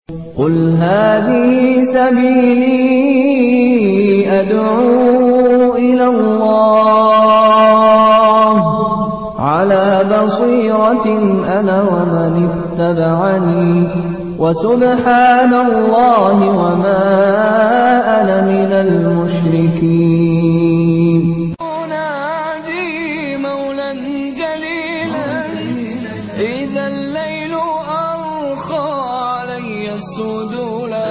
قل هذه سبيلي أدعو إلى الله على بصيرة أنا ومن اتبعني وسبحان الله وما أنا من المشركين أنادي مولا جليلا إذا الليل أرخى علي السدولا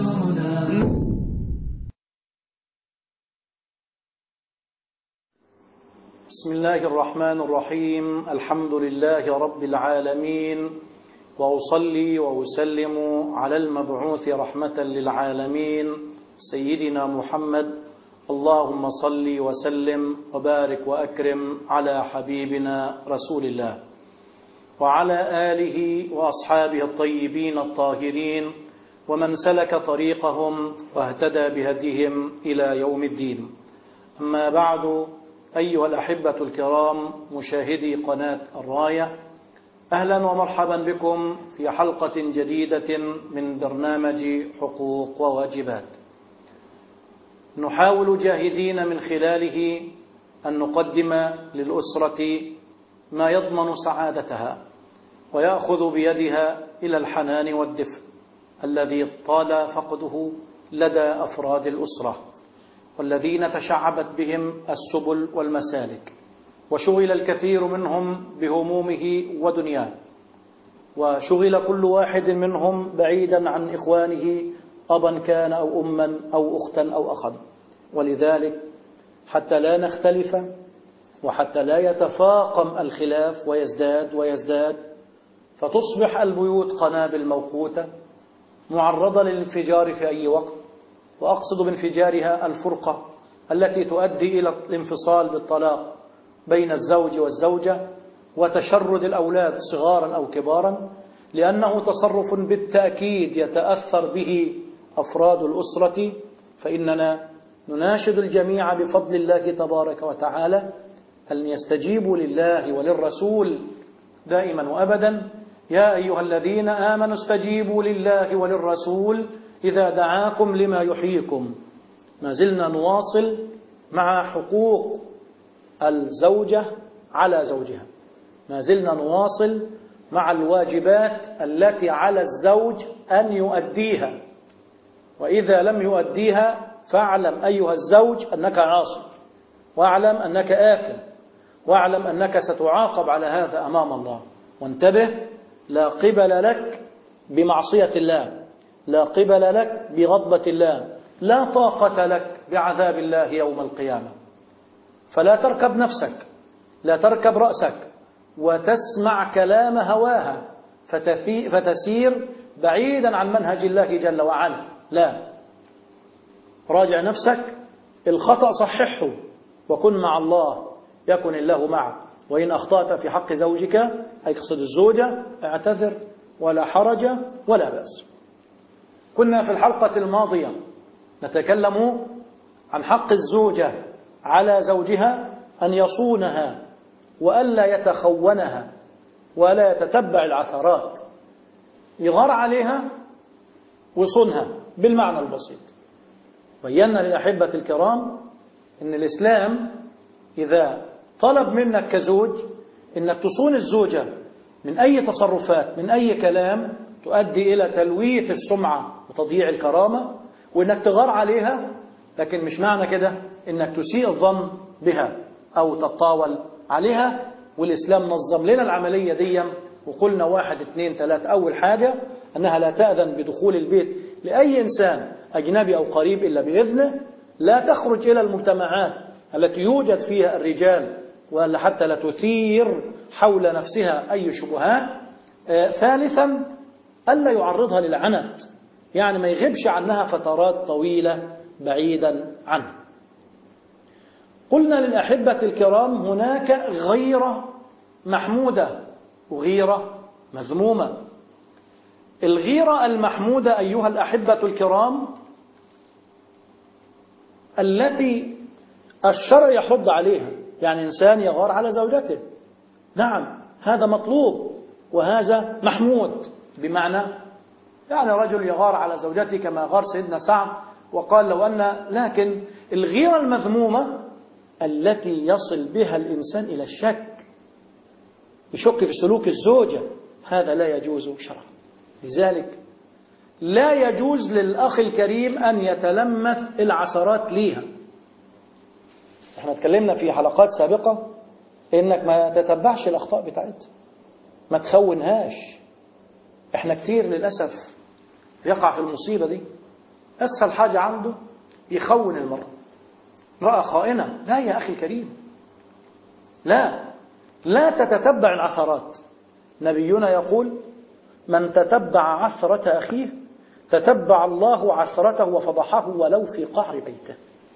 بسم الله الرحمن الرحيم الحمد لله رب العالمين وأصلي وأسلم على المبعوث رحمة للعالمين سيدنا محمد اللهم صل وسلم وبارك وأكرم على حبيبنا رسول الله وعلى آله وأصحابه الطيبين الطاهرين ومن سلك طريقهم واهتدى بهديهم إلى يوم الدين أما بعد أيها الأحبة الكرام مشاهدي قناة الراية أهلا ومرحبا بكم في حلقة جديدة من برنامج حقوق وواجبات نحاول جاهدين من خلاله أن نقدم للأسرة ما يضمن سعادتها ويأخذ بيدها إلى الحنان والدفء الذي طال فقده لدى أفراد الأسرة والذين تشعبت بهم السبل والمسالك وشغل الكثير منهم بهمومه ودنياه وشغل كل واحد منهم بعيدا عن إخوانه أبا كان أو أما أو أختا أو أخا ولذلك حتى لا نختلف وحتى لا يتفاقم الخلاف ويزداد ويزداد فتصبح البيوت قنابل موقوتة معرضة للانفجار في أي وقت وأقصد بانفجارها الفرقة التي تؤدي إلى الانفصال بالطلاق بين الزوج والزوجة وتشرد الأولاد صغارا أو كبارا لأنه تصرف بالتأكيد يتأثر به أفراد الأسرة فإننا نناشد الجميع بفضل الله تبارك وتعالى أن يستجيبوا لله وللرسول دائما وأبدا يا أيها الذين آمنوا استجيبوا لله وللرسول إذا دعاكم لما يحييكم ما زلنا نواصل مع حقوق الزوجة على زوجها ما زلنا نواصل مع الواجبات التي على الزوج أن يؤديها وإذا لم يؤديها فاعلم أيها الزوج أنك عاصي واعلم أنك آثم واعلم أنك ستعاقب على هذا أمام الله وانتبه لا قبل لك بمعصية الله لا قبل لك بغضبة الله لا طاقة لك بعذاب الله يوم القيامة فلا تركب نفسك لا تركب رأسك وتسمع كلام هواها فتفي فتسير بعيدا عن منهج الله جل وعلا لا راجع نفسك الخطأ صححه وكن مع الله يكن الله معك وإن أخطأت في حق زوجك أي تقصد الزوجة اعتذر ولا حرج ولا بأس كنا في الحلقة الماضية نتكلم عن حق الزوجة على زوجها أن يصونها وألا يتخونها ولا يتتبع العثرات يغار عليها ويصونها بالمعنى البسيط بينا للأحبة الكرام أن الإسلام إذا طلب منك كزوج أنك تصون الزوجة من أي تصرفات من أي كلام تؤدي إلى تلويث السمعة وتضييع الكرامة وإنك تغار عليها لكن مش معنى كده إنك تسيء الظن بها أو تطاول عليها والإسلام نظم لنا العملية دي وقلنا واحد اثنين ثلاثة أول حاجة أنها لا تأذن بدخول البيت لأي إنسان أجنبي أو قريب إلا بإذنه لا تخرج إلى المجتمعات التي يوجد فيها الرجال ولا حتى لا تثير حول نفسها أي شبهات آه ثالثا ألا يعرضها للعنت يعني ما يغيبش عنها فترات طويلة بعيدا عنه قلنا للأحبة الكرام هناك غيرة محمودة وغيرة مذمومة الغيرة المحمودة أيها الأحبة الكرام التي الشرع يحض عليها يعني إنسان يغار على زوجته نعم هذا مطلوب وهذا محمود بمعنى يعني رجل يغار على زوجته كما غار سيدنا سعد وقال لو أن لكن الغيرة المذمومة التي يصل بها الإنسان إلى الشك يشك في سلوك الزوجة هذا لا يجوز شرعا لذلك لا يجوز للأخ الكريم أن يتلمث العثرات ليها احنا اتكلمنا في حلقات سابقة انك ما تتبعش الاخطاء بتاعتها ما تخونهاش احنا كتير للأسف يقع في المصيبة دي أسهل حاجة عنده يخون المرأة رأى خائنة لا يا أخي الكريم لا لا تتتبع العثرات نبينا يقول من تتبع عثرة أخيه تتبع الله عثرته وفضحه ولو في قعر بيته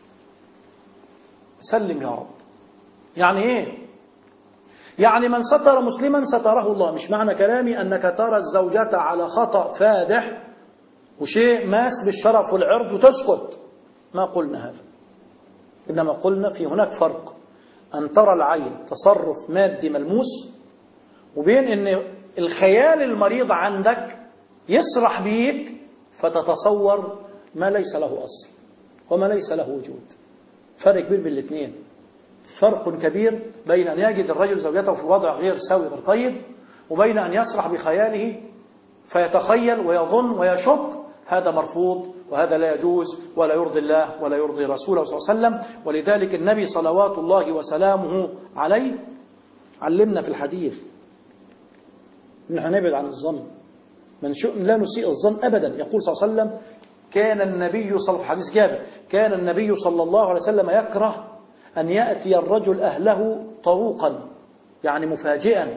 سلم يا رب يعني ايه يعني من ستر مسلما ستره الله مش معنى كلامي أنك ترى الزوجة على خطأ فادح وشيء ماس بالشرف والعرض وتسكت ما قلنا هذا إنما قلنا في هناك فرق أن ترى العين تصرف مادي ملموس وبين أن الخيال المريض عندك يسرح بيك فتتصور ما ليس له أصل وما ليس له وجود فرق كبير بين الاثنين فرق كبير بين أن يجد الرجل زوجته في وضع غير سوي غير طيب وبين أن يسرح بخياله فيتخيل ويظن ويشك هذا مرفوض وهذا لا يجوز ولا يرضي الله ولا يرضي رسوله صلى الله عليه وسلم ولذلك النبي صلوات الله وسلامه عليه علمنا في الحديث ان هنبعد عن الظن من لا نسيء الظن أبدا يقول صلى الله عليه وسلم كان النبي صلى الله عليه حديث جابر كان النبي صلى الله عليه وسلم يكره أن يأتي الرجل أهله طروقا يعني مفاجئا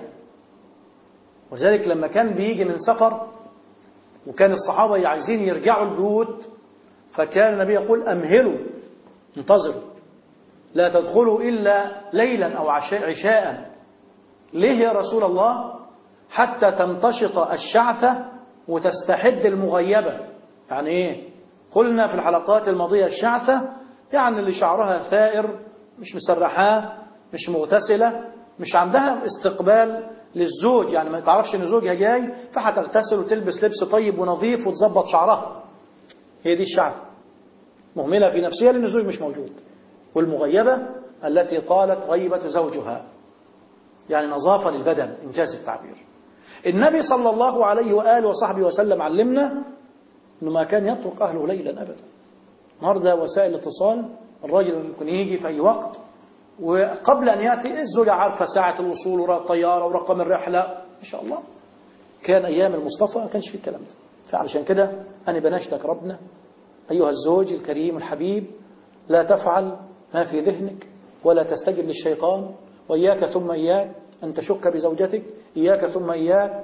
وذلك لما كان بيجي من سفر وكان الصحابة عايزين يرجعوا البيوت فكان النبي يقول أمهلوا انتظروا لا تدخلوا إلا ليلا أو عشاء عشاء ليه يا رسول الله حتى تمتشط الشعثة وتستحد المغيبة يعني إيه قلنا في الحلقات الماضية الشعثة يعني اللي شعرها ثائر مش مسرحاه مش مغتسلة مش عندها استقبال للزوج يعني ما تعرفش ان زوجها جاي فهتغتسل وتلبس لبس طيب ونظيف وتظبط شعرها هي دي الشعثة مهملة في نفسها لان الزوج مش موجود والمغيبة التي طالت غيبة زوجها يعني نظافة للبدن إنجاز التعبير النبي صلى الله عليه وآله وصحبه وسلم علمنا أنه ما كان يترك أهله ليلا أبدا النهارده وسائل الاتصال الراجل ممكن يجي في أي وقت وقبل أن يأتي الزوجة عارفة ساعة الوصول ورقم الطيارة ورقم الرحلة ما شاء الله كان أيام المصطفى ما كانش في الكلام ده فعلشان كده أنا بنشتك ربنا أيها الزوج الكريم الحبيب لا تفعل ما في ذهنك ولا تستجب للشيطان وإياك ثم إياك أن تشك بزوجتك إياك ثم إياك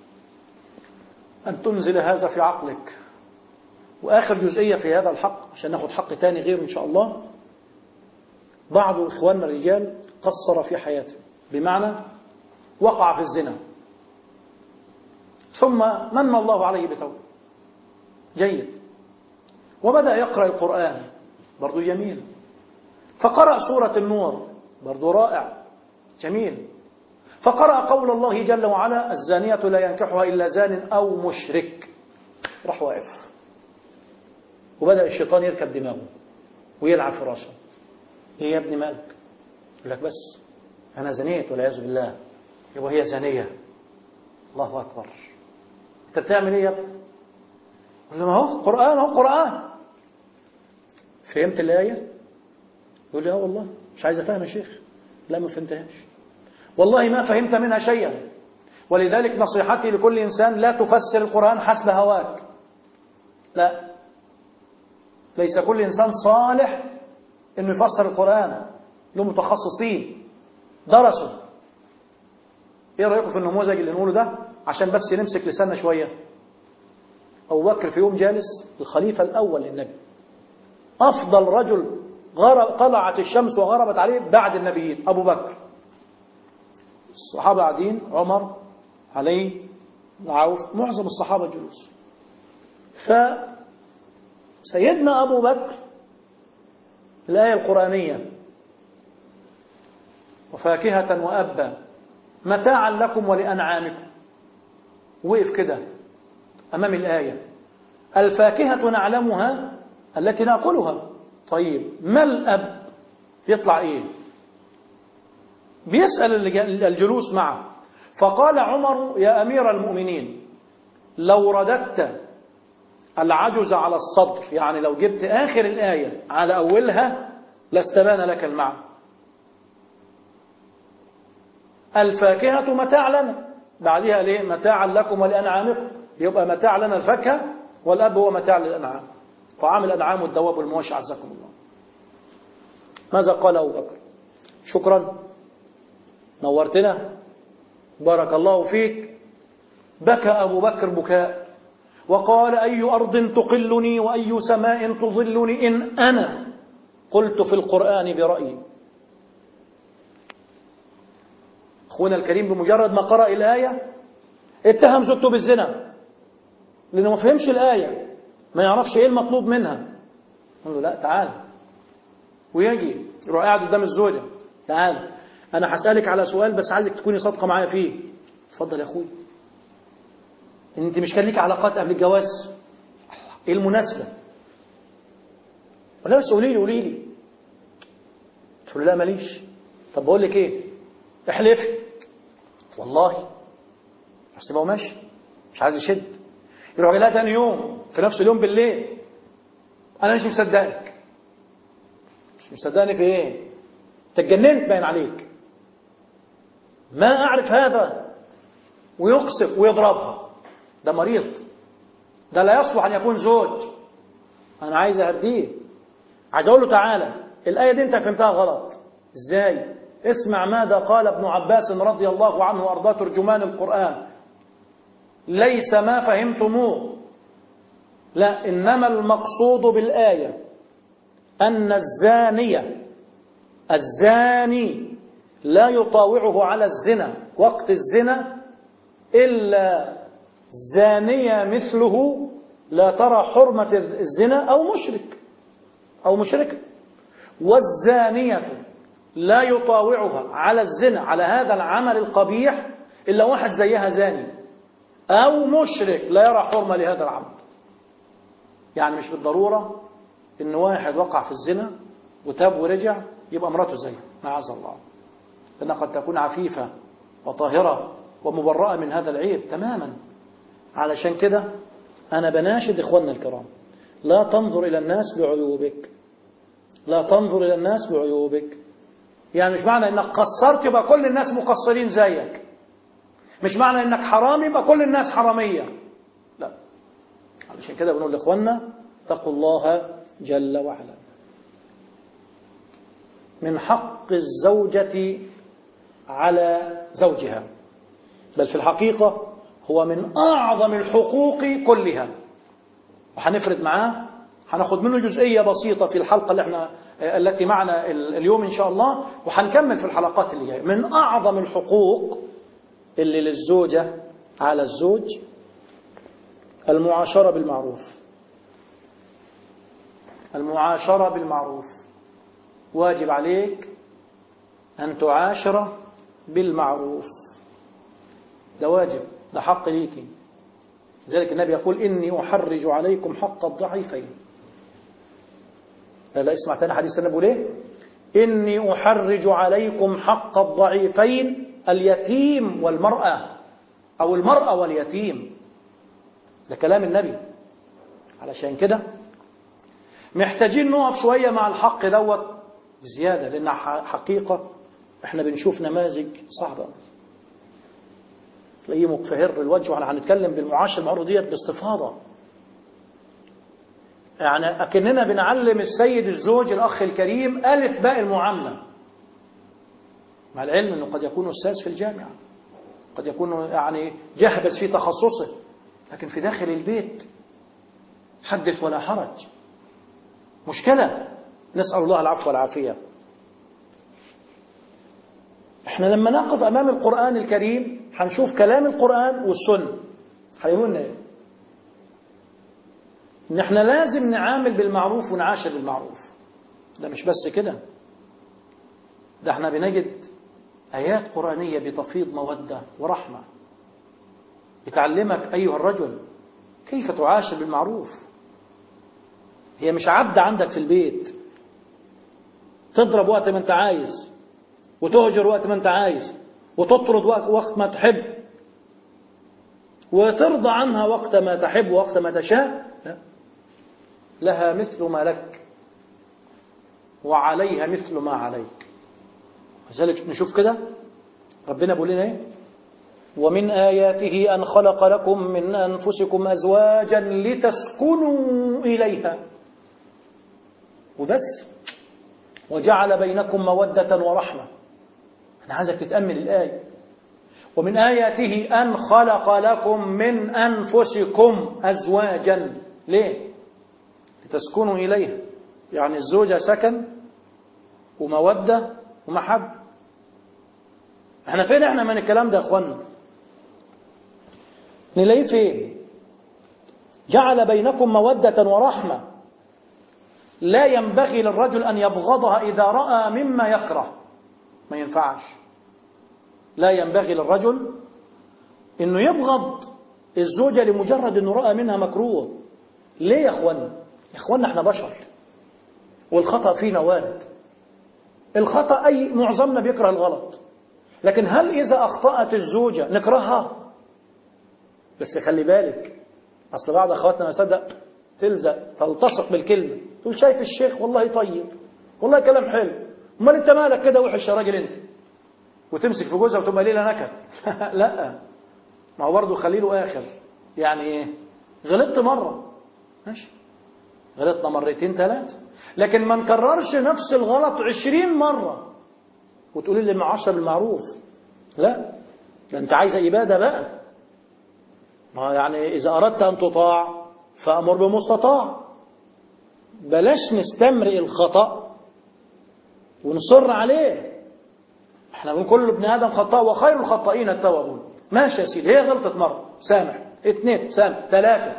أن تنزل هذا في عقلك وآخر جزئية في هذا الحق عشان ناخد حق تاني غير إن شاء الله بعض إخواننا الرجال قصر في حياته بمعنى وقع في الزنا ثم من الله عليه بتوبة جيد وبدأ يقرأ القرآن برضو جميل فقرأ سورة النور برضو رائع جميل فقرأ قول الله جل وعلا الزانية لا ينكحها إلا زان أو مشرك راح واقف وبدأ الشيطان يركب دماغه ويلعب في راسه ايه يا ابني مالك يقول لك بس انا زنيت والعياذ بالله يبقى هي زانيه الله اكبر انت بتعمل ايه يا ابني يقول له ما هو قران اهو قران فهمت الايه يقول لي اه والله مش عايز افهم يا شيخ لا ما فهمتهاش والله ما فهمت منها شيئا ولذلك نصيحتي لكل انسان لا تفسر القران حسب هواك لا ليس كل انسان صالح انه يفسر القرآن له متخصصين درسوا ايه رأيكم في النموذج اللي نقوله ده عشان بس نمسك لساننا شوية أبو بكر في يوم جالس الخليفة الأول للنبي أفضل رجل غرب طلعت الشمس وغربت عليه بعد النبيين أبو بكر الصحابة قاعدين عمر علي عوف معظم الصحابة جلوس فسيدنا أبو بكر الآية القرآنية وفاكهة وأبا متاعا لكم ولأنعامكم وقف كده أمام الآية الفاكهة نعلمها التي نأكلها طيب ما الأب يطلع إيه بيسأل الج- الجلوس معه فقال عمر يا أمير المؤمنين لو رددت العجز على الصدر يعني لو جبت آخر الآية على أولها لاستبان لك المعنى الفاكهة متاع لنا بعدها ليه متاعا لكم ولأنعامكم يبقى متاع لنا الفاكهة والأب هو متاع للأنعام طعام الأنعام والدواب والمواشي عزكم الله ماذا قال أبو بكر شكرا نورتنا بارك الله فيك بكى أبو بكر بكاء وقال أي أرض تقلني وأي سماء تظلني إن أنا قلت في القرآن برأيي أخونا الكريم بمجرد ما قرأ الآية اتهم زوجته بالزنا لأنه ما فهمش الآية ما يعرفش إيه المطلوب منها قال له لا تعال ويجي يروح قاعد قدام الزوجة تعال أنا هسألك على سؤال بس عايزك تكوني صادقة معايا فيه اتفضل يا أخوي انت مش كان ليك علاقات قبل الجواز ايه المناسبة ولا بس قولي لي قولي لي تقول له لا ماليش طب بقول لك ايه احلفي والله بس يبقى ماشي مش عايز يشد يروح جاي لها تاني يوم في نفس اليوم بالليل انا مش مصدقك مش مصدقني في ايه انت اتجننت باين عليك ما اعرف هذا ويقسف ويضربها ده مريض ده لا يصلح ان يكون زوج انا عايز اهديه عايز اقول له تعالى الايه دي انت فهمتها غلط ازاي اسمع ماذا قال ابن عباس رضي الله عنه وارضاه ترجمان القران ليس ما فهمتموه لا انما المقصود بالايه ان الزانيه الزاني لا يطاوعه على الزنا وقت الزنا الا زانية مثله لا ترى حرمة الزنا أو مشرك أو مشركة والزانية لا يطاوعها على الزنا على هذا العمل القبيح إلا واحد زيها زاني أو مشرك لا يرى حرمة لهذا العمل يعني مش بالضرورة إن واحد وقع في الزنا وتاب ورجع يبقى مراته زيه معاذ الله لأنها قد تكون عفيفة وطاهرة ومبرأة من هذا العيب تماما علشان كده أنا بناشد إخواننا الكرام لا تنظر إلى الناس بعيوبك لا تنظر إلى الناس بعيوبك يعني مش معنى إنك قصرت يبقى كل الناس مقصرين زيك مش معنى إنك حرامي يبقى كل الناس حرامية لا علشان كده بنقول لإخواننا اتقوا الله جل وعلا من حق الزوجة على زوجها بل في الحقيقة هو من أعظم الحقوق كلها وهنفرد معاه هناخد منه جزئية بسيطة في الحلقة اللي احنا التي معنا اليوم إن شاء الله وهنكمل في الحلقات اللي جاية من أعظم الحقوق اللي للزوجة على الزوج المعاشرة بالمعروف المعاشرة بالمعروف واجب عليك أن تعاشر بالمعروف ده واجب ده حق ليكي لذلك النبي يقول إني أحرج عليكم حق الضعيفين لا لا اسمع تاني حديث النبي ليه إني أحرج عليكم حق الضعيفين اليتيم والمرأة أو المرأة واليتيم ده كلام النبي علشان كده محتاجين نقف شوية مع الحق دوت زيادة لأن حقيقة احنا بنشوف نماذج صعبة تلاقيه مقفهر الوجه واحنا هنتكلم بالمعاشر المعروف ديت باستفاضة يعني أكننا بنعلم السيد الزوج الأخ الكريم ألف باء المعاملة مع العلم أنه قد يكون أستاذ في الجامعة قد يكون يعني جهبز في تخصصه لكن في داخل البيت حدث ولا حرج مشكلة نسأل الله العفو والعافية احنا لما نقف أمام القرآن الكريم هنشوف كلام القرآن والسنة هيقولنا ايه ان احنا لازم نعامل بالمعروف ونعاشر بالمعروف ده مش بس كده ده احنا بنجد آيات قرآنية بتفيض مودة ورحمة بتعلمك أيها الرجل كيف تعاشر بالمعروف هي مش عبد عندك في البيت تضرب وقت ما انت عايز وتهجر وقت ما انت عايز وتطرد وقت, وقت ما تحب وترضى عنها وقت ما تحب وقت ما تشاء لا لها مثل ما لك وعليها مثل ما عليك لذلك نشوف كده ربنا بيقول لنا ايه ومن آياته أن خلق لكم من أنفسكم أزواجا لتسكنوا إليها وبس وجعل بينكم مودة ورحمة أنا عايزك تتأمل الآية ومن آياته أن خلق لكم من أنفسكم أزواجا ليه؟ لتسكنوا إليها يعني الزوجة سكن ومودة ومحبة احنا فين احنا من الكلام ده يا اخوانا نلاقيه فين جعل بينكم مودة ورحمة لا ينبغي للرجل أن يبغضها إذا رأى مما يكره ما ينفعش لا ينبغي للرجل أنه يبغض الزوجة لمجرد أنه رأى منها مكروه ليه يا أخوانا يا أخوانا احنا بشر والخطأ فينا وارد الخطأ أي معظمنا بيكره الغلط لكن هل إذا أخطأت الزوجة نكرهها بس خلي بالك أصل بعض أخواتنا ما صدق تلزق تلتصق بالكلمة تقول شايف الشيخ والله طيب والله كلام حلو امال انت مالك كده وحش يا راجل انت وتمسك في جوزها وتبقى ليله نكد لا ما هو برضه خليله اخر يعني ايه غلطت مره ماشي غلطنا مرتين ثلاثه لكن ما نكررش نفس الغلط عشرين مره وتقولي لي المعاشره بالمعروف لا ده انت عايزه اباده بقى ما يعني اذا اردت ان تطاع فامر بمستطاع بلاش نستمرئ الخطأ ونصر عليه احنا بنقول كل ابن ادم خطاء وخير الخطائين التوابون ماشي يا سيدي هي غلطت مره سامح اثنين سامح ثلاثه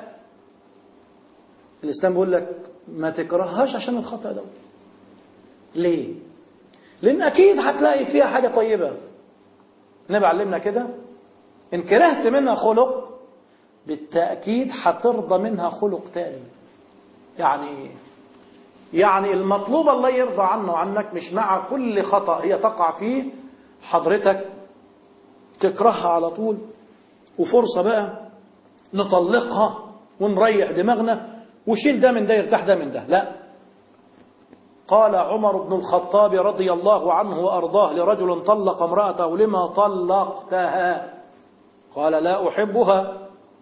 الاسلام بيقول لك ما تكرههاش عشان الخطا ده ليه لان اكيد هتلاقي فيها حاجه طيبه النبي علمنا كده ان كرهت منها خلق بالتاكيد هترضى منها خلق تاني يعني يعني المطلوب الله يرضى عنه وعنك مش مع كل خطأ هي تقع فيه حضرتك تكرهها على طول وفرصة بقى نطلقها ونريح دماغنا وشيل ده من ده يرتاح ده من ده لا قال عمر بن الخطاب رضي الله عنه وأرضاه لرجل طلق امرأته لما طلقتها قال لا أحبها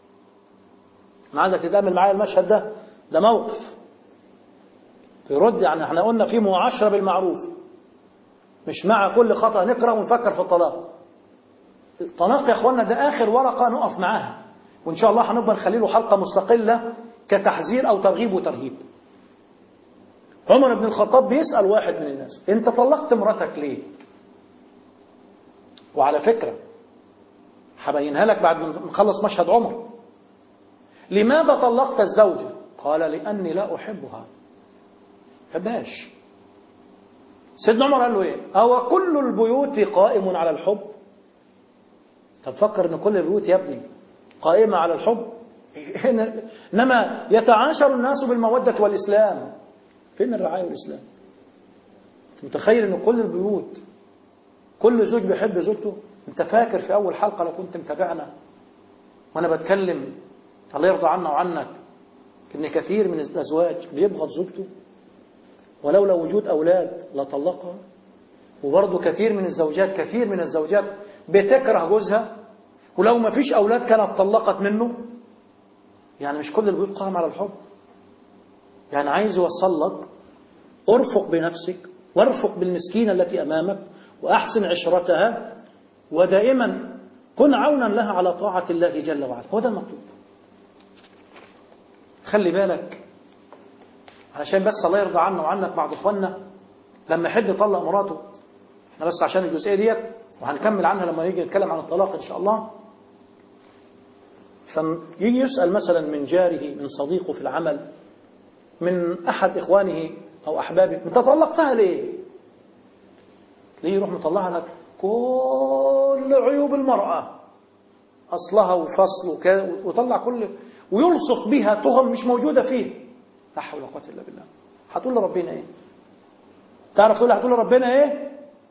أنا عايزك تتأمل معايا المشهد ده ده موقف يرد يعني احنا قلنا في معاشرة بالمعروف مش مع كل خطأ نكره ونفكر في الطلاق الطلاق يا اخوانا ده اخر ورقة نقف معاها وان شاء الله هنبقى نخلي له حلقة مستقلة كتحذير او ترغيب وترهيب عمر بن الخطاب بيسأل واحد من الناس انت طلقت مراتك ليه وعلى فكرة هبينها لك بعد ما نخلص مشهد عمر لماذا طلقت الزوجة قال لأني لا أحبها حبهاش سيدنا عمر قال له ايه أو كل البيوت قائم على الحب طب فكر ان كل البيوت يا ابني قائمة على الحب انما يتعاشر الناس بالمودة والإسلام فين الرعاية والإسلام متخيل ان كل البيوت كل زوج بيحب زوجته انت فاكر في اول حلقة لو كنت متابعنا وانا بتكلم الله يرضى عنا وعنك ان كثير من الازواج بيبغض زوجته ولولا وجود أولاد لطلقها وبرضه كثير من الزوجات كثير من الزوجات بتكره جوزها ولو ما فيش أولاد كانت طلقت منه يعني مش كل البيوت قائم على الحب يعني عايز يوصل لك ارفق بنفسك وارفق بالمسكينة التي أمامك وأحسن عشرتها ودائما كن عونا لها على طاعة الله جل وعلا هو ده المطلوب خلي بالك علشان بس الله يرضى عنه وعنك بعض اخواننا لما يحب يطلق مراته احنا بس عشان الجزئيه ديت وهنكمل عنها لما يجي نتكلم عن الطلاق ان شاء الله فيجي يسأل مثلا من جاره من صديقه في العمل من أحد إخوانه أو أحبابه أنت طلقتها ليه؟ تلاقيه يروح مطلعها لك كل عيوب المرأة أصلها وفصل وطلع كل ويلصق بها تهم مش موجودة فيه لا حول ولا قوة إلا بالله هتقول لربنا إيه تعرف تقول هتقول لربنا إيه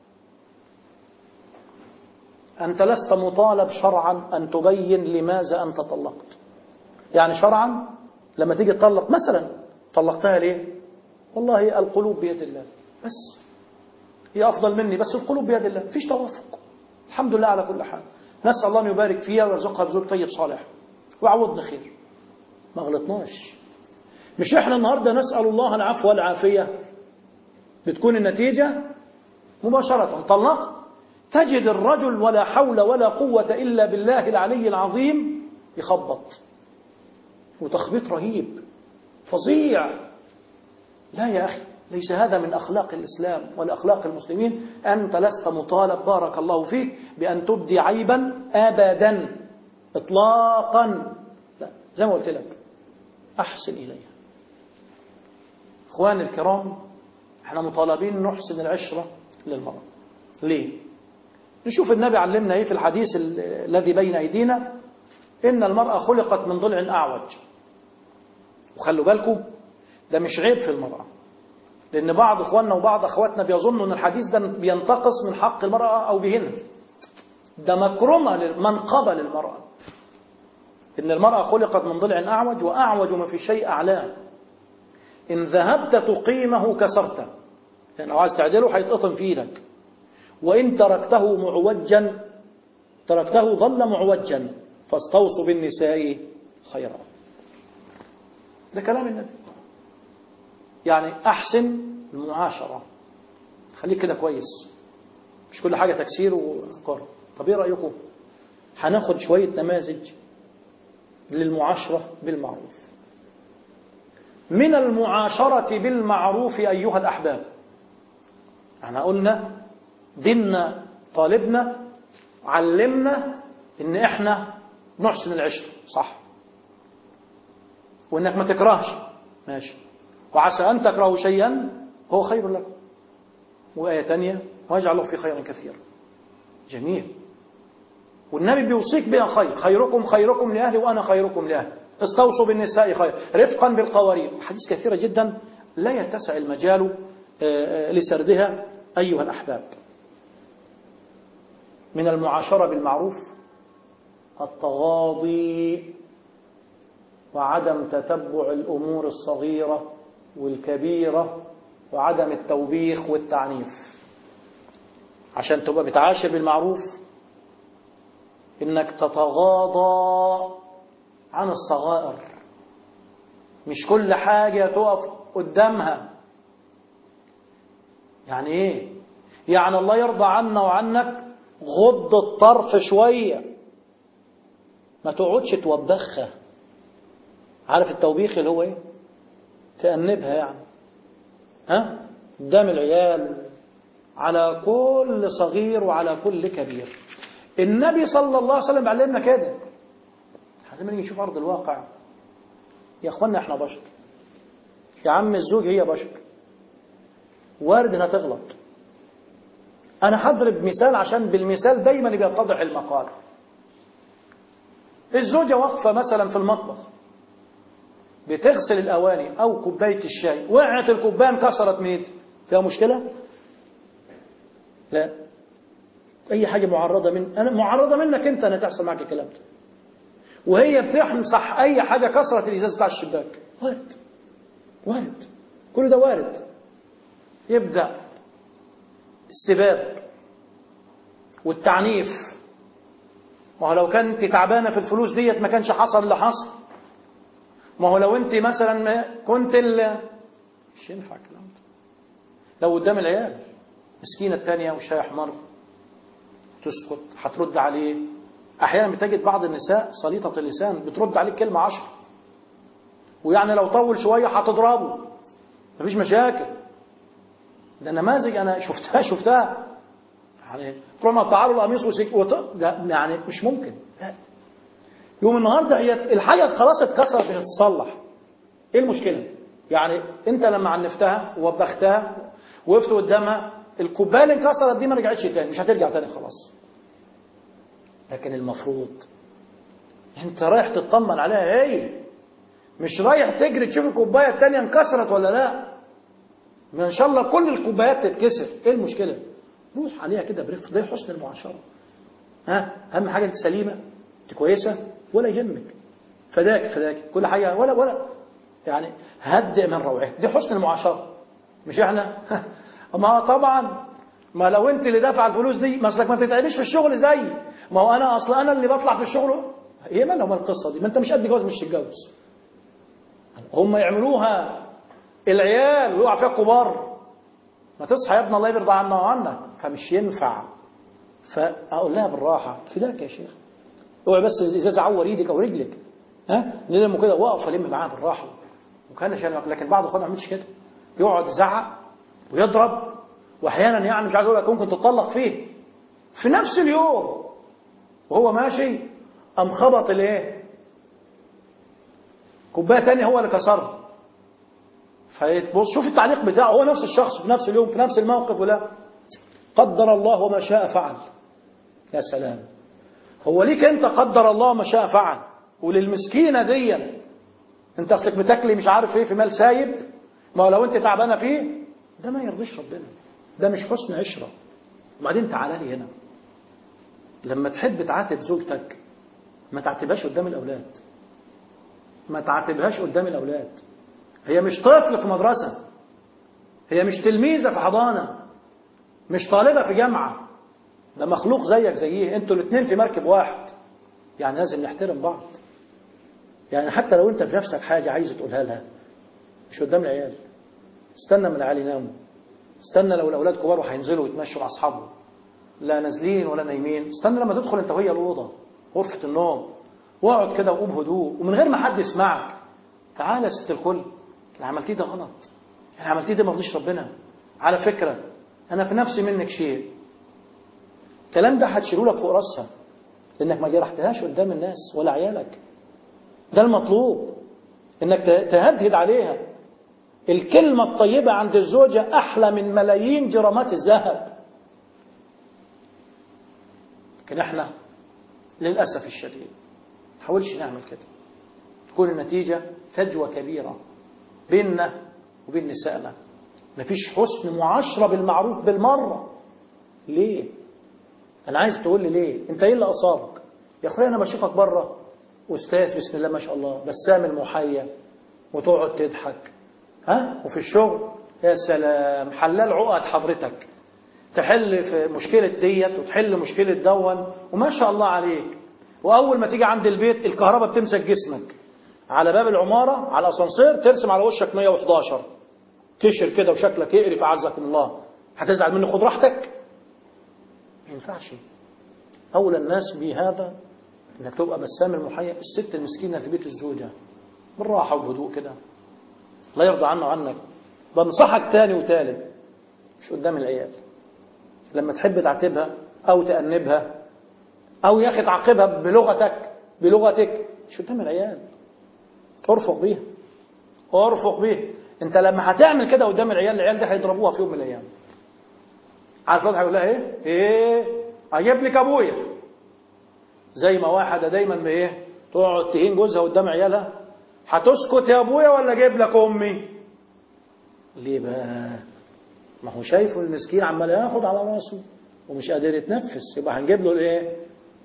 أنت لست مطالب شرعا أن تبين لماذا أنت طلقت يعني شرعا لما تيجي تطلق مثلا طلقتها ليه والله القلوب بيد الله بس هي أفضل مني بس القلوب بيد الله مفيش توافق الحمد لله على كل حال نسأل الله أن يبارك فيها ويرزقها بزوج طيب صالح ويعوضنا خير ما غلطناش مش احنا النهاردة نسأل الله العفو والعافية بتكون النتيجة مباشرة طلقت تجد الرجل ولا حول ولا قوة إلا بالله العلي العظيم يخبط وتخبيط رهيب فظيع لا يا أخي ليس هذا من أخلاق الإسلام ولا أخلاق المسلمين أنت لست مطالب بارك الله فيك بأن تبدي عيبا أبدا إطلاقا لا زي ما قلت لك أحسن إليها إخواني الكرام احنا مطالبين نحسن العشرة للمرأة ليه نشوف النبي علمنا ايه في الحديث الذي بين ايدينا ان المرأة خلقت من ضلع اعوج وخلوا بالكم ده مش عيب في المرأة لان بعض اخواننا وبعض اخواتنا بيظنوا ان الحديث ده بينتقص من حق المرأة او بهن ده مكرمة منقبة للمرأة ان المرأة خلقت من ضلع اعوج واعوج ما في شيء اعلاه ان ذهبت تقيمه كسرته لان لو عايز تعدله هيتقطم في ايدك وإن تركته معوجا تركته ظل معوجا فاستوصوا بالنساء خيرا ده كلام النبي يعني أحسن المعاشرة خليك كده كويس مش كل حاجة تكسير وقرب طب ايه رأيكم هناخد شوية نماذج للمعاشرة بالمعروف من المعاشرة بالمعروف أيها الأحباب احنا قلنا ديننا طالبنا علمنا ان احنا نحسن العشره صح وانك ما تكرهش ماشي وعسى ان تكرهوا شيئا هو خير لكم وايه ثانيه واجعل له في خير كثير جميل والنبي بيوصيك بها خير خيركم خيركم لاهلي وانا خيركم لاهلي استوصوا بالنساء خير رفقا بالقوارير حديث كثيره جدا لا يتسع المجال لسردها ايها الاحباب من المعاشرة بالمعروف التغاضي وعدم تتبع الأمور الصغيرة والكبيرة وعدم التوبيخ والتعنيف عشان تبقى بتعاشر بالمعروف إنك تتغاضى عن الصغائر مش كل حاجة تقف قدامها يعني ايه يعني الله يرضى عنا وعنك غض الطرف شوية ما تقعدش توبخها عارف التوبيخ اللي هو ايه تأنبها يعني ها قدام العيال على كل صغير وعلى كل كبير النبي صلى الله عليه وسلم علمنا كده لما نيجي نشوف أرض الواقع يا أخوانا احنا بشر يا عم الزوج هي بشر وارد انها تغلط أنا هضرب مثال عشان بالمثال دايما بيتضح المقال الزوجة واقفة مثلا في المطبخ بتغسل الأواني أو كوباية الشاي وقعت الكوباية انكسرت من ايدي فيها مشكلة؟ لا أي حاجة معرضة من أنا معرضة منك أنت أنا تحصل معك الكلام ده وهي بتمسح أي حاجة كسرت الإزاز بتاع الشباك وارد وارد كل ده وارد يبدأ السباب والتعنيف ما هو لو كنت تعبانة في الفلوس ديت ما كانش حصل اللي حصل ما هو لو انت مثلا ما كنت ال مش ينفع الكلام ده لو قدام العيال مسكينة التانية وشاي احمر تسكت هترد عليه احيانا بتجد بعض النساء سليطة اللسان بترد عليك كلمة عشر ويعني لو طول شوية هتضربه مفيش مشاكل ده نماذج انا شفتها شفتها يعني تروح مقطعه له القميص وسك وط... ده يعني مش ممكن لا يوم النهارده هي الحاجه خلاص اتكسرت هتتصلح ايه المشكله يعني انت لما عنفتها ووبختها وقفت قدامها الكوبايه اللي انكسرت دي ما رجعتش تاني مش هترجع تاني خلاص لكن المفروض انت رايح تطمن عليها هي مش رايح تجري تشوف الكوبايه الثانيه انكسرت ولا لا ما ان شاء الله كل الكوبايات تتكسر ايه المشكله روح عليها كده برفق ده حسن المعاشره ها اهم حاجه انت سليمه انت كويسه ولا يهمك فداك فداك كل حاجه ولا ولا يعني هدئ من روعه دي حسن المعاشره مش احنا ما طبعا ما لو انت اللي دافع الفلوس دي ما اصلك ما بتتعبش في الشغل زي ما هو انا اصلا انا اللي بطلع في الشغل ايه مالها ومال القصه دي ما انت مش قد جواز مش تتجوز هم يعملوها العيال ويقع فيها الكبار ما تصحى يا ابن الله يرضى عنا وعنك فمش ينفع فاقول لها بالراحه فداك يا شيخ اوعي بس ازازه عور ايدك او رجلك ها نلم كده واقف الم معاها بالراحه وكان شيء لكن بعض اخواننا ما عملش كده يقعد يزعق ويضرب واحيانا يعني مش عايز اقول لك ممكن تطلق فيه في نفس اليوم وهو ماشي قام خبط الايه كوبايه تانية هو اللي كسرها فيتبص شوف التعليق بتاعه هو نفس الشخص في نفس اليوم في نفس الموقف ولا قدر الله وما شاء فعل يا سلام هو ليك انت قدر الله ما شاء فعل وللمسكينه دي انت اصلك بتاكلي مش عارف ايه في مال سايب ما هو لو انت تعبانه فيه ده ما يرضيش ربنا ده مش حسن عشره وبعدين تعالى لي هنا لما تحب تعاتب زوجتك ما تعاتبهاش قدام الاولاد ما تعاتبهاش قدام الاولاد هي مش طفل في مدرسه هي مش تلميذه في حضانه مش طالبه في جامعه ده مخلوق زيك زيه انتوا الاثنين في مركب واحد يعني لازم نحترم بعض يعني حتى لو انت في نفسك حاجه عايز تقولها لها مش قدام العيال استنى من العيال يناموا استنى لو الاولاد كبار وهينزلوا يتمشوا مع اصحابهم لا نازلين ولا نايمين استنى لما تدخل انت وهي الاوضه غرفه النوم واقعد كده وقوم بهدوء ومن غير ما حد يسمعك تعالى يا ست الكل اللي عملتيه ده غلط اللي عملتيه ده ما رضيش ربنا على فكره انا في نفسي منك شيء الكلام ده هتشيله لك فوق راسها لانك ما جرحتهاش قدام الناس ولا عيالك ده المطلوب انك تهدهد عليها الكلمة الطيبة عند الزوجة أحلى من ملايين جرامات الذهب لكن احنا للأسف الشديد نحاولش نعمل كده تكون النتيجة فجوة كبيرة بيننا وبين نسائنا مفيش حسن معاشرة بالمعروف بالمرة ليه أنا عايز تقول لي ليه أنت إيه اللي أصابك يا أخويا أنا بشوفك بره أستاذ بسم الله ما شاء الله بسام المحيا وتقعد تضحك ها وفي الشغل يا سلام حلال عقد حضرتك تحل في مشكلة ديت وتحل مشكلة دون وما شاء الله عليك وأول ما تيجي عند البيت الكهرباء بتمسك جسمك على باب العمارة على الأسانسير ترسم على وشك 111 تشر كده وشكلك يقرف أعزكم الله هتزعل مني خد راحتك ما ينفعش أولى الناس بهذا انك تبقى بسام المحيا الست المسكينة في بيت الزوجة بالراحة وبهدوء كده لا يرضى عنه عنك بنصحك تاني وتالت مش قدام العيال لما تحب تعاتبها او تأنبها او يا اخي تعاقبها بلغتك بلغتك مش قدام العيال ارفق بيها ارفق بيها انت لما هتعمل كده قدام العيال العيال دي هيضربوها في يوم من الايام عارف الواد هيقول لها ايه ايه اجيب لك ابويا زي ما واحده دايما بايه تقعد تهين جوزها قدام عيالها هتسكت يا ابويا ولا اجيب لك امي ليه بقى ما هو شايفه المسكين عمال ياخد على راسه ومش قادر يتنفس يبقى هنجيب له الايه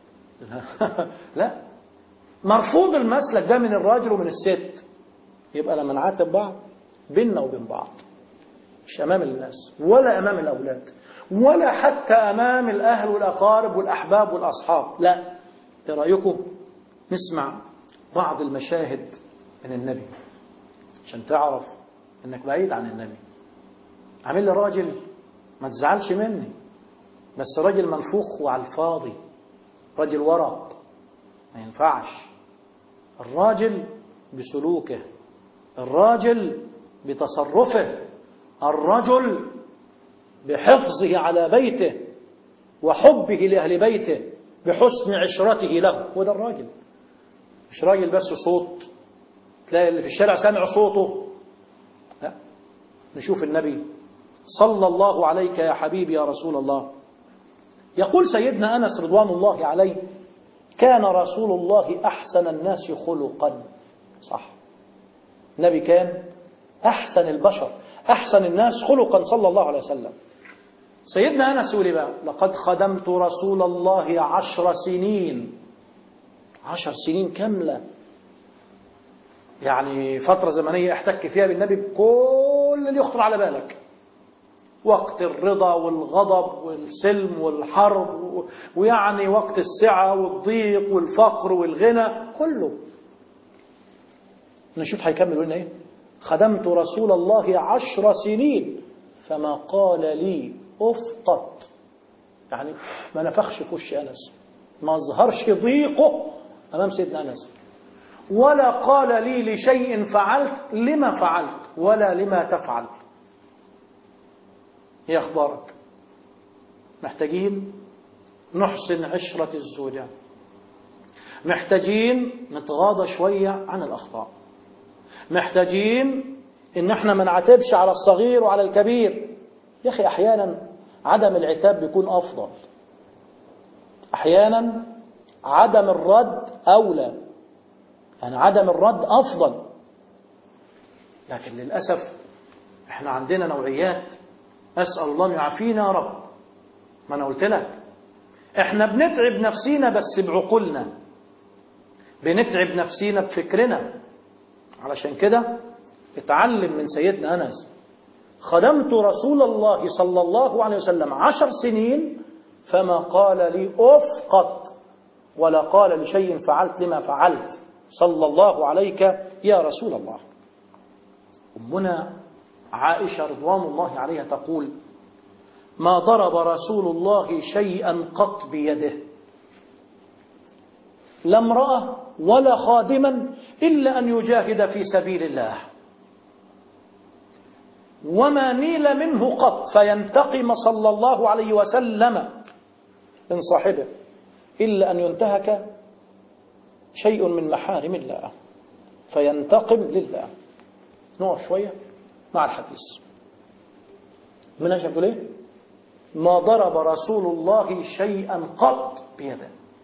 لا مرفوض المسلك ده من الراجل ومن الست يبقى لما نعاتب بعض بيننا وبين بعض مش امام الناس ولا امام الاولاد ولا حتى امام الاهل والاقارب والاحباب والاصحاب لا ايه رايكم نسمع بعض المشاهد من النبي عشان تعرف انك بعيد عن النبي عامل لي راجل ما تزعلش مني بس راجل منفوخ وعلى الفاضي راجل ورق ما ينفعش الراجل بسلوكه الراجل بتصرفه الرجل بحفظه على بيته وحبه لأهل بيته بحسن عشرته له هو ده الراجل مش راجل بس صوت تلاقي اللي في الشارع سامع صوته لا نشوف النبي صلى الله عليك يا حبيبي يا رسول الله يقول سيدنا أنس رضوان الله عليه كان رسول الله أحسن الناس خلقا صح النبي كان أحسن البشر أحسن الناس خلقا صلى الله عليه وسلم سيدنا أنس يقول بقى لقد خدمت رسول الله عشر سنين عشر سنين كاملة يعني فترة زمنية احتك فيها بالنبي بكل اللي يخطر على بالك وقت الرضا والغضب والسلم والحرب ويعني وقت السعة والضيق والفقر والغنى كله نشوف هيكمل لنا ايه خدمت رسول الله عشر سنين فما قال لي اف قط يعني ما نفخش في وش انس ما ظهرش ضيقه امام سيدنا انس ولا قال لي لشيء فعلت لما فعلت ولا لما تفعل ايه اخبارك محتاجين نحسن عشرة الزوجة محتاجين نتغاضى شوية عن الأخطاء محتاجين ان احنا ما نعاتبش على الصغير وعلى الكبير يا اخي احيانا عدم العتاب بيكون افضل احيانا عدم الرد اولى يعني عدم الرد افضل لكن للاسف احنا عندنا نوعيات اسال الله ان يعافينا يا رب ما انا قلت لك احنا بنتعب نفسينا بس بعقولنا بنتعب نفسينا بفكرنا علشان كده اتعلم من سيدنا أنس خدمت رسول الله صلى الله عليه وسلم عشر سنين فما قال لي أف قط ولا قال لشيء فعلت لما فعلت صلى الله عليك يا رسول الله أمنا عائشة رضوان الله عليها تقول ما ضرب رسول الله شيئا قط بيده لا امرأة ولا خادما إلا أن يجاهد في سبيل الله وما نيل منه قط فينتقم صلى الله عليه وسلم من صاحبه إلا أن ينتهك شيء من محارم الله فينتقم لله نقف شوية مع الحديث من أجل يقول إيه ما ضرب رسول الله شيئا قط بيده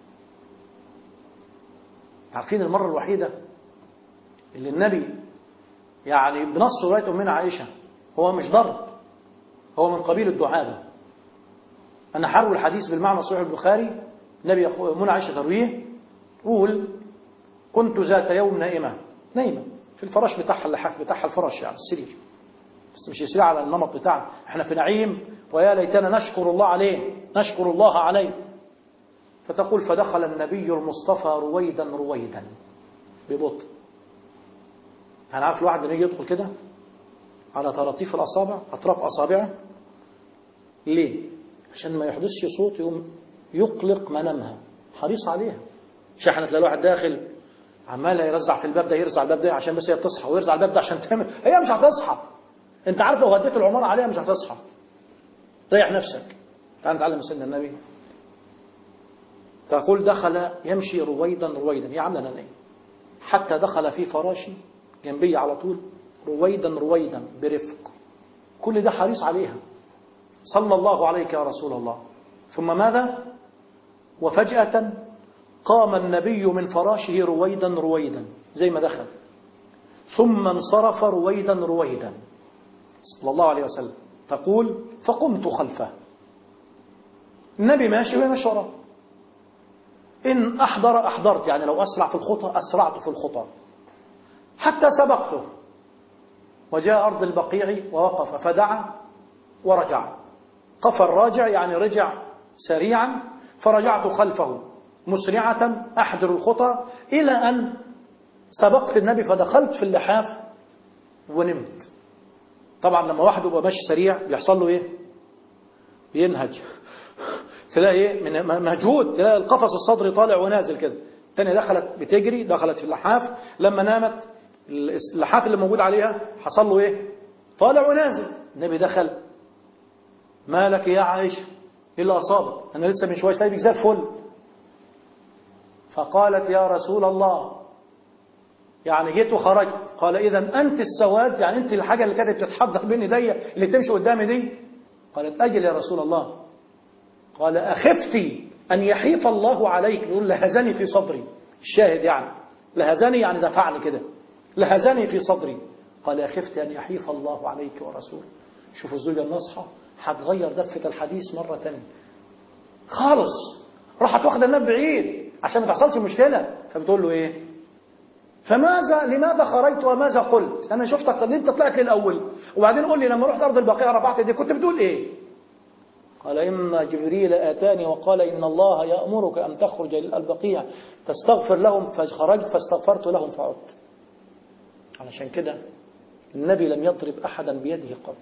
عارفين المرة الوحيدة اللي النبي يعني بنص رواية أمنا عائشة هو مش ضرب هو من قبيل الدعابة أنا حروا الحديث بالمعنى صحيح البخاري النبي أمنا عائشة ترويه قول كنت ذات يوم نائمة نايمة في الفراش بتاعها اللحاف بتاعها الفراش يعني السرير بس مش يسرع على النمط بتاعنا احنا في نعيم ويا ليتنا نشكر الله عليه نشكر الله عليه فتقول فدخل النبي المصطفى رويدا رويدا ببطء أنا عارف الواحد يجي يدخل كده على طراطيف الأصابع أطراف أصابعه ليه؟ عشان ما يحدثش صوت يقوم يقلق منامها حريص عليها مش احنا تلاقي الواحد داخل عمال يرزع في الباب ده يرزع الباب ده عشان بس هي بتصحى ويرزع الباب ده عشان تعمل هي مش هتصحى انت عارف لو غديت العمارة عليها مش هتصحى ريح نفسك تعال نتعلم سيدنا النبي تقول دخل يمشي رويدا رويدا يا عم انا نايم حتى دخل في فراشي جنبي على طول رويدا رويدا برفق كل ده حريص عليها صلى الله عليك يا رسول الله ثم ماذا وفجأة قام النبي من فراشه رويدا رويدا زي ما دخل ثم انصرف رويدا رويدا صلى الله عليه وسلم تقول فقمت خلفه النبي ماشي وهي ماشي وراه إن أحضر أحضرت يعني لو أسرع في الخطى أسرعت في الخطى حتى سبقته وجاء أرض البقيع ووقف فدعا ورجع قف الراجع يعني رجع سريعا فرجعت خلفه مسرعة أحضر الخطى إلى أن سبقت النبي فدخلت في اللحاف ونمت طبعا لما واحد يبقى ماشي سريع بيحصل له ايه بينهج تلاقي ايه من مجهود تلاقي القفص الصدري طالع ونازل كده الثانيه دخلت بتجري دخلت في اللحاف لما نامت اللحاف اللي موجود عليها حصل له ايه طالع ونازل النبي دخل مالك يا عائشه ايه اللي اصابك انا لسه من شويه سايبك زي الفل فقالت يا رسول الله يعني جيت وخرجت قال اذا انت السواد يعني انت الحاجه اللي كانت بتتحضر بين ايديا اللي تمشي قدامي دي قالت اجل يا رسول الله قال اخفتي ان يحيف الله عليك يقول لهزني في صدري الشاهد يعني لهزني يعني دفعني كده لهزني في صدري قال خفت أن يحيف الله عليك ورسوله شوفوا الزوجة الناصحة هتغير دفة الحديث مرة تانية خالص راحت واخدة النبي بعيد عشان ما تحصلش مشكلة فبتقول له ايه فماذا لماذا خرجت وماذا قلت انا شفتك قد انت طلعت لي الاول وبعدين قول لي لما رحت ارض البقيع رفعت دي كنت بتقول ايه قال إن جبريل آتاني وقال إن الله يأمرك أن تخرج للبقيع تستغفر لهم فخرجت فاستغفرت لهم فعدت علشان كده النبي لم يضرب أحدا بيده قط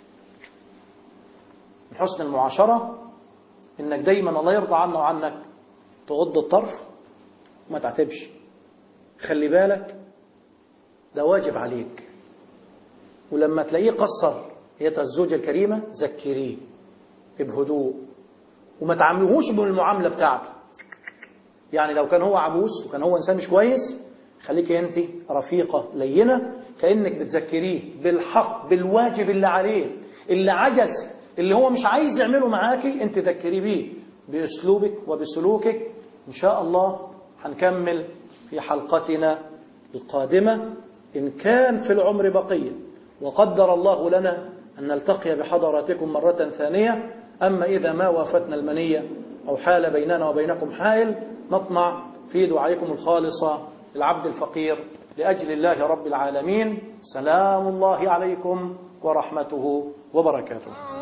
من حسن المعاشرة إنك دايما الله يرضى عنه وعنك تغض الطرف وما تعتبش خلي بالك ده واجب عليك ولما تلاقيه قصر هي الزوجة الكريمة ذكريه بهدوء وما تعاملوهوش بالمعاملة بتاعته يعني لو كان هو عبوس وكان هو إنسان مش كويس خليك أنت رفيقة لينة كأنك بتذكريه بالحق بالواجب اللي عليه اللي عجز اللي هو مش عايز يعمله معاكي أنت ذكريه بيه بأسلوبك وبسلوكك إن شاء الله هنكمل في حلقتنا القادمة إن كان في العمر بقية وقدر الله لنا أن نلتقي بحضراتكم مرة ثانية أما إذا ما وافتنا المنية أو حال بيننا وبينكم حائل نطمع في دعائكم الخالصة للعبد الفقير لأجل الله رب العالمين سلام الله عليكم ورحمته وبركاته